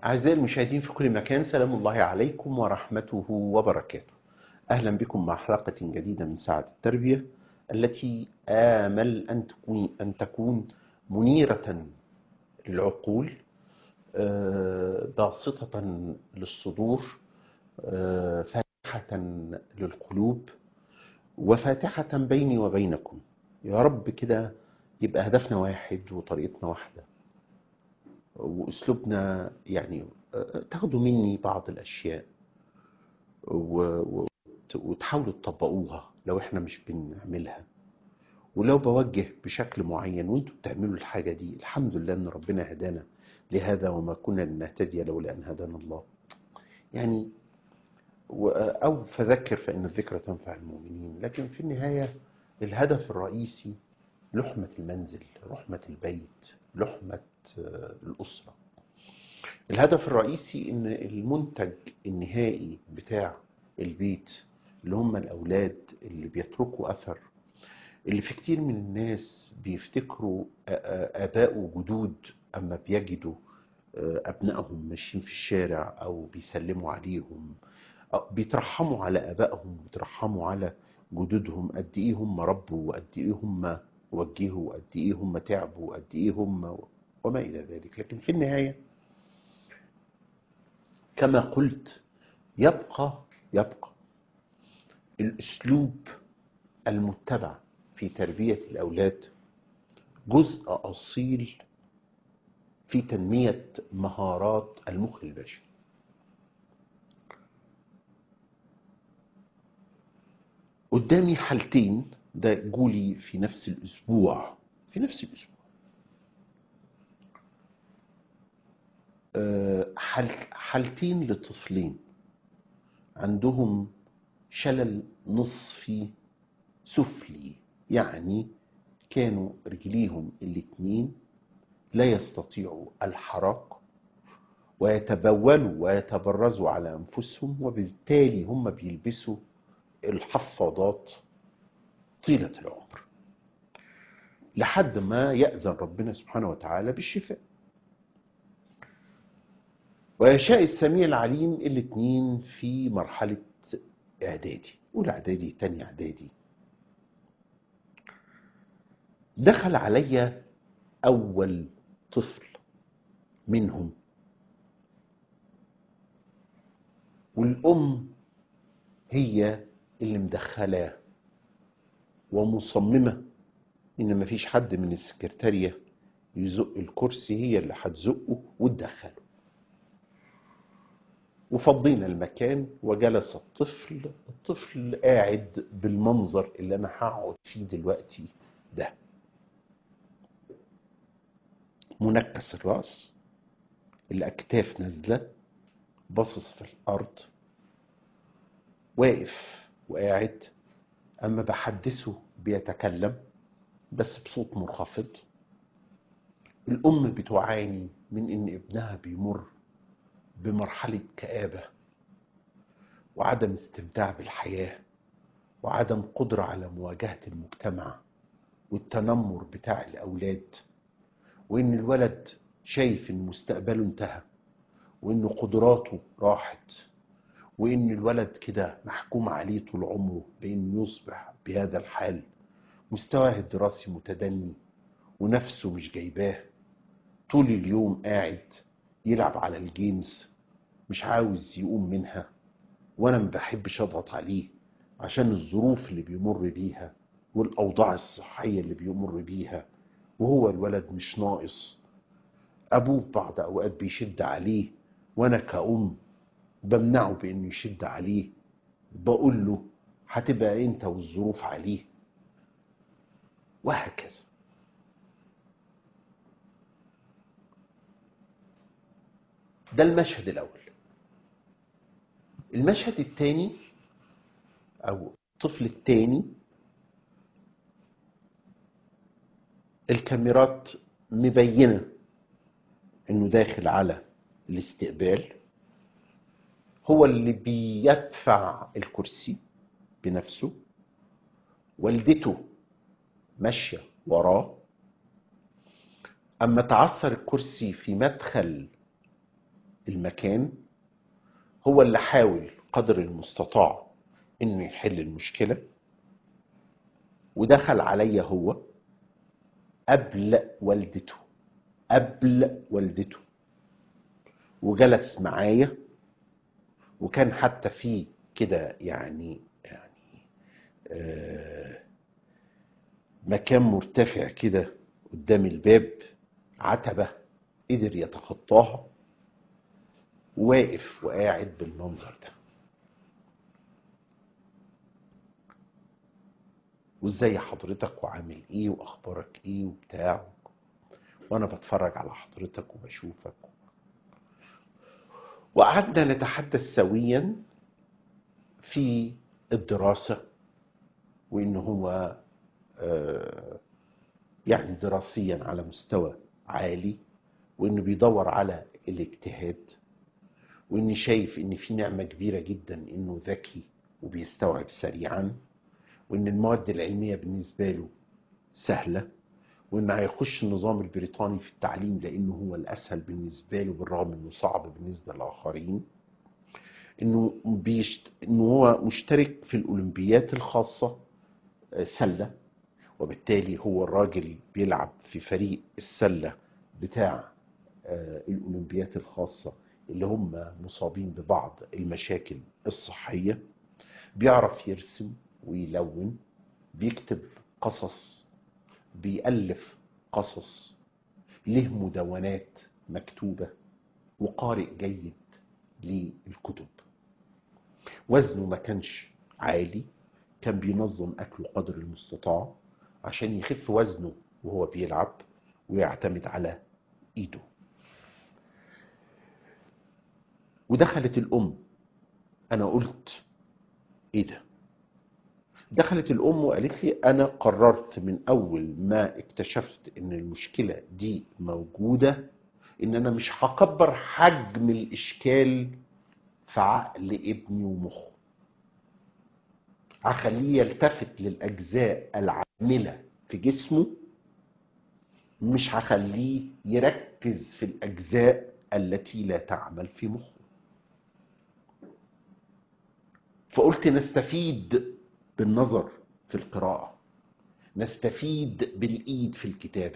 أعزائي المشاهدين في كل مكان سلام الله عليكم ورحمته وبركاته أهلا بكم مع حلقة جديدة من ساعة التربية التي آمل أن تكون, أن تكون منيرة للعقول آه، باسطة للصدور آه، فاتحة للقلوب وفاتحة بيني وبينكم يا رب كده يبقى هدفنا واحد وطريقتنا واحدة واسلوبنا يعني آه، تاخدوا مني بعض الاشياء و- و- وتحاولوا تطبقوها لو احنا مش بنعملها ولو بوجه بشكل معين وانتوا بتعملوا الحاجة دي الحمد لله ان ربنا هدانا لهذا وما كنا لنهتدي لولا ان هدانا الله يعني و- او فذكر فان الذكرى تنفع المؤمنين لكن في النهاية الهدف الرئيسي لحمة المنزل لحمة البيت لحمة آه، الأسرة الهدف الرئيسي ان المنتج النهائي بتاع البيت اللي هم الاولاد اللي بيتركوا اثر اللي في كتير من الناس بيفتكروا آ- آ- اباء وجدود اما بيجدوا آه، ابنائهم ماشيين في الشارع او بيسلموا عليهم أو بيترحموا على ابائهم وبيترحموا على جدودهم قد ايه هم ربوا وقد ايه هم وجهوا وقد ايه هم تعبوا وقد ايه هم وما الى ذلك لكن في النهايه كما قلت يبقى يبقى الاسلوب المتبع في تربيه الاولاد جزء اصيل في تنميه مهارات المخ البشري قدامي حالتين ده جولي في نفس الاسبوع في نفس الاسبوع أه، حال حالتين لطفلين عندهم شلل نصفي سفلي يعني كانوا رجليهم الاتنين لا يستطيعوا الحراك ويتبولوا ويتبرزوا على انفسهم وبالتالي هم بيلبسوا الحفاضات طيله العمر لحد ما يأذن ربنا سبحانه وتعالى بالشفاء ويشاء السميع العليم الاتنين في مرحلة إعدادي أولى إعدادي تاني إعدادي دخل علي أول طفل منهم والأم هي اللي مدخلاه ومصممة إن مفيش حد من السكرتارية يزق الكرسي هي اللي هتزقه وتدخله وفضينا المكان وجلس الطفل الطفل قاعد بالمنظر اللي انا هقعد فيه دلوقتي ده منكس الراس الاكتاف نازله باصص في الارض واقف وقاعد اما بحدثه بيتكلم بس بصوت منخفض الام بتعاني من ان ابنها بيمر بمرحلة كآبة وعدم استمتاع بالحياة وعدم قدرة على مواجهة المجتمع والتنمر بتاع الأولاد وإن الولد شايف إن مستقبله انتهى وإن قدراته راحت وإن الولد كده محكوم عليه طول عمره بإنه يصبح بهذا الحال مستواه الدراسي متدني ونفسه مش جايباه طول اليوم قاعد يلعب على الجيمز مش عاوز يقوم منها وانا ما بحبش اضغط عليه عشان الظروف اللي بيمر بيها والاوضاع الصحيه اللي بيمر بيها وهو الولد مش ناقص ابوه في بعض اوقات بيشد عليه وانا كأم بمنعه بانه يشد عليه بقول له هتبقى انت والظروف عليه وهكذا ده المشهد الأول المشهد الثاني أو الطفل الثاني الكاميرات مبينة إنه داخل على الاستقبال هو اللي بيدفع الكرسي بنفسه والدته ماشية وراه أما تعثر الكرسي في مدخل المكان هو اللي حاول قدر المستطاع انه يحل المشكله ودخل عليا هو قبل والدته قبل والدته وجلس معايا وكان حتى في كده يعني يعني آه مكان مرتفع كده قدام الباب عتبة قدر يتخطاها واقف وقاعد بالمنظر ده وازاي حضرتك وعامل ايه واخبارك ايه وبتاع وانا بتفرج على حضرتك وبشوفك وقعدنا نتحدث سويا في الدراسة وإن هو آه، يعني دراسيا على مستوى عالي وإنه بيدور على الاجتهاد وإني شايف إن في نعمة كبيرة جدا إنه ذكي وبيستوعب سريعا وإن المواد العلمية بالنسبة له سهلة وإن هيخش النظام البريطاني في التعليم لأنه هو الأسهل بالنسبة له بالرغم إنه صعب بالنسبة للآخرين إنه بيشت... إنه هو مشترك في الأولمبيات الخاصة آه، سلة وبالتالي هو الراجل بيلعب في فريق السلة بتاع آه، الأولمبيات الخاصة اللي هم مصابين ببعض المشاكل الصحية بيعرف يرسم ويلون بيكتب قصص بيألف قصص له مدونات مكتوبة وقارئ جيد للكتب وزنه ما كانش عالي كان بينظم أكله قدر المستطاع عشان يخف وزنه وهو بيلعب ويعتمد على إيده ودخلت الأم أنا قلت إيه ده دخلت الأم وقالت لي أنا قررت من أول ما اكتشفت إن المشكلة دي موجودة إن أنا مش هكبر حجم الإشكال في عقل ابني ومخه هخليه يلتفت للأجزاء العاملة في جسمه مش هخليه يركز في الأجزاء التي لا تعمل في مخه فقلت نستفيد بالنظر في القراءة نستفيد بالإيد في الكتابة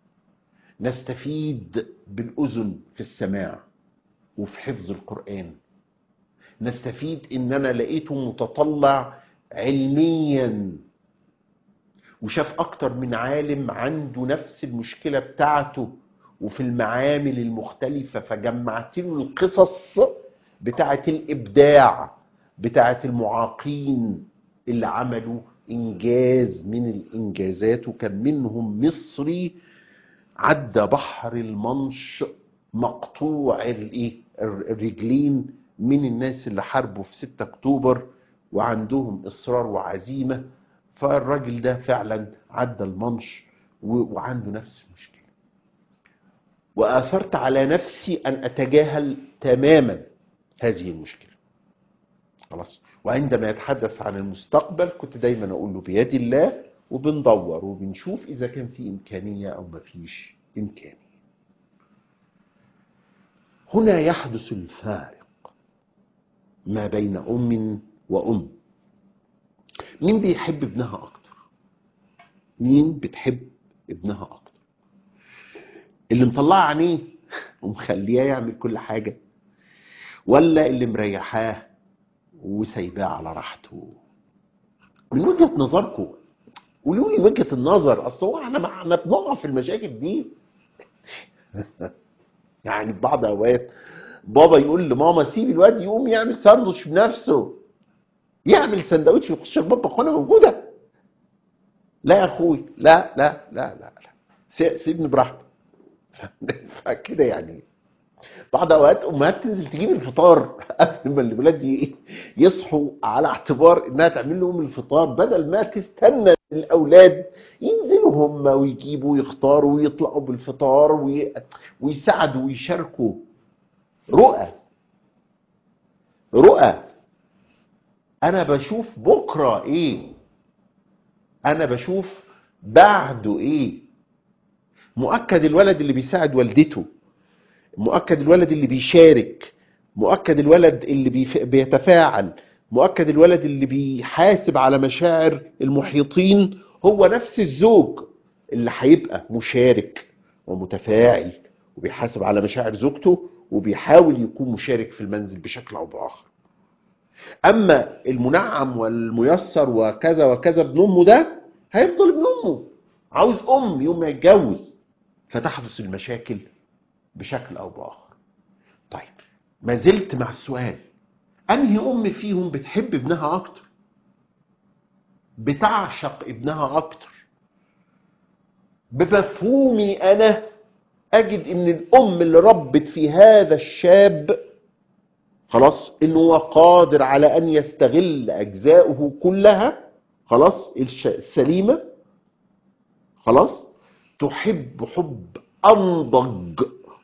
نستفيد بالأذن في السماع وفي حفظ القرآن نستفيد إن أنا لقيته متطلع علميا وشاف أكتر من عالم عنده نفس المشكلة بتاعته وفي المعامل المختلفة فجمعت له القصص بتاعة الإبداع بتاعة المعاقين اللي عملوا إنجاز من الإنجازات وكان منهم مصري عدى بحر المنش مقطوع الإيه؟ الرجلين من الناس اللي حاربوا في 6 أكتوبر وعندهم إصرار وعزيمة فالراجل ده فعلا عدى المنش و- وعنده نفس المشكلة وآثرت على نفسي أن أتجاهل تماما هذه المشكلة خلاص وعندما يتحدث عن المستقبل كنت دايما أقول له بيد الله وبندور وبنشوف إذا كان في إمكانية أو ما فيش إمكانية هنا يحدث الفارق ما بين أم وأم مين بيحب ابنها أكتر مين بتحب ابنها أكتر اللي مطلعه عينيه ومخليه يعمل كل حاجة ولا اللي مريحاه وسايباه على راحته من وجهة نظركم قولوا لي وجهة النظر اصل هو احنا احنا بنقع في المشاكل دي يعني في بعض اوقات بابا يقول لماما سيب الواد يقوم يعمل ساندوتش بنفسه يعمل سندوتش ويخش المطبخ وانا موجوده لا يا اخوي لا لا لا لا, لا. سي- سيبني براحتي فكده يعني بعض اوقات امهات تنزل تجيب الفطار قبل ما الولاد ي- يصحوا على اعتبار انها تعمل لهم الفطار بدل ما تستنى الاولاد ينزلوا هم ويجيبوا ويختاروا ويطلعوا بالفطار وي... ويساعدوا ويشاركوا رؤى رؤى انا بشوف بكره ايه انا بشوف بعده ايه مؤكد الولد اللي بيساعد والدته مؤكد الولد اللي بيشارك مؤكد الولد اللي بيف- بيتفاعل مؤكد الولد اللي بيحاسب على مشاعر المحيطين هو نفس الزوج اللي هيبقى مشارك ومتفاعل وبيحاسب على مشاعر زوجته وبيحاول يكون مشارك في المنزل بشكل او باخر اما المنعم والميسر وكذا وكذا ابن امه ده هيفضل ابن امه عاوز ام يوم ما يتجوز فتحدث المشاكل بشكل او باخر طيب ما زلت مع السؤال انهي ام فيهم بتحب ابنها اكتر بتعشق ابنها اكتر بمفهومي انا اجد ان الام اللي ربت في هذا الشاب خلاص انه هو قادر على ان يستغل اجزاؤه كلها خلاص الش- السليمه خلاص تحب حب انضج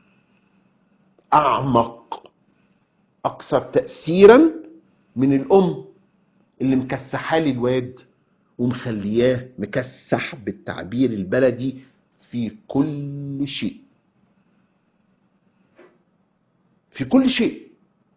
اعمق اكثر تاثيرا من الام اللي مكسحاه لي الواد ومخلياه مكسح بالتعبير البلدي في كل شيء في كل شيء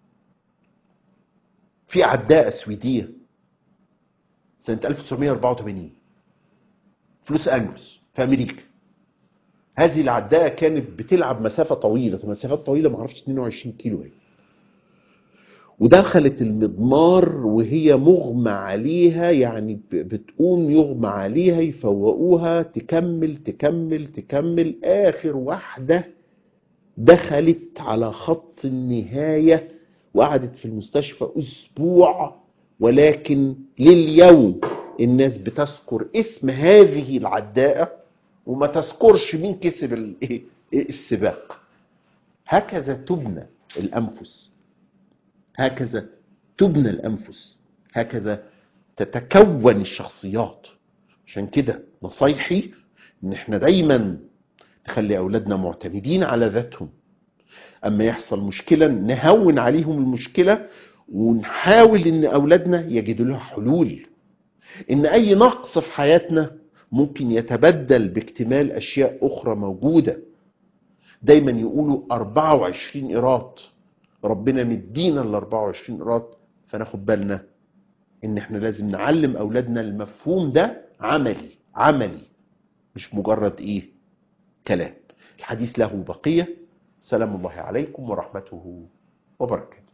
في عداءة سويدية سنة 1984 في لوس أنجلوس في أمريكا هذه العداءة كانت بتلعب مسافة طويلة مسافات طويلة معرفش 22 كيلو هي ودخلت المضمار وهي مغمى عليها يعني ب- بتقوم يغمى عليها يفوقوها تكمل تكمل تكمل آخر واحدة دخلت على خط النهاية وقعدت في المستشفى أسبوع ولكن لليوم الناس بتذكر اسم هذه العداءة وما تذكرش مين كسب ال- إيه- إيه السباق هكذا تبنى الأنفس هكذا تبنى الأنفس هكذا تتكون الشخصيات عشان كده نصايحي ان احنا دايما نخلي اولادنا معتمدين على ذاتهم اما يحصل مشكله نهون عليهم المشكله ونحاول ان اولادنا يجدوا لها حلول ان اي نقص في حياتنا ممكن يتبدل باكتمال اشياء اخرى موجوده دايما يقولوا 24 قيراط ربنا مدينا ال 24 قيراط فناخد بالنا ان احنا لازم نعلم اولادنا المفهوم ده عملي عملي مش مجرد ايه كلام الحديث له بقيه سلام الله عليكم ورحمته وبركاته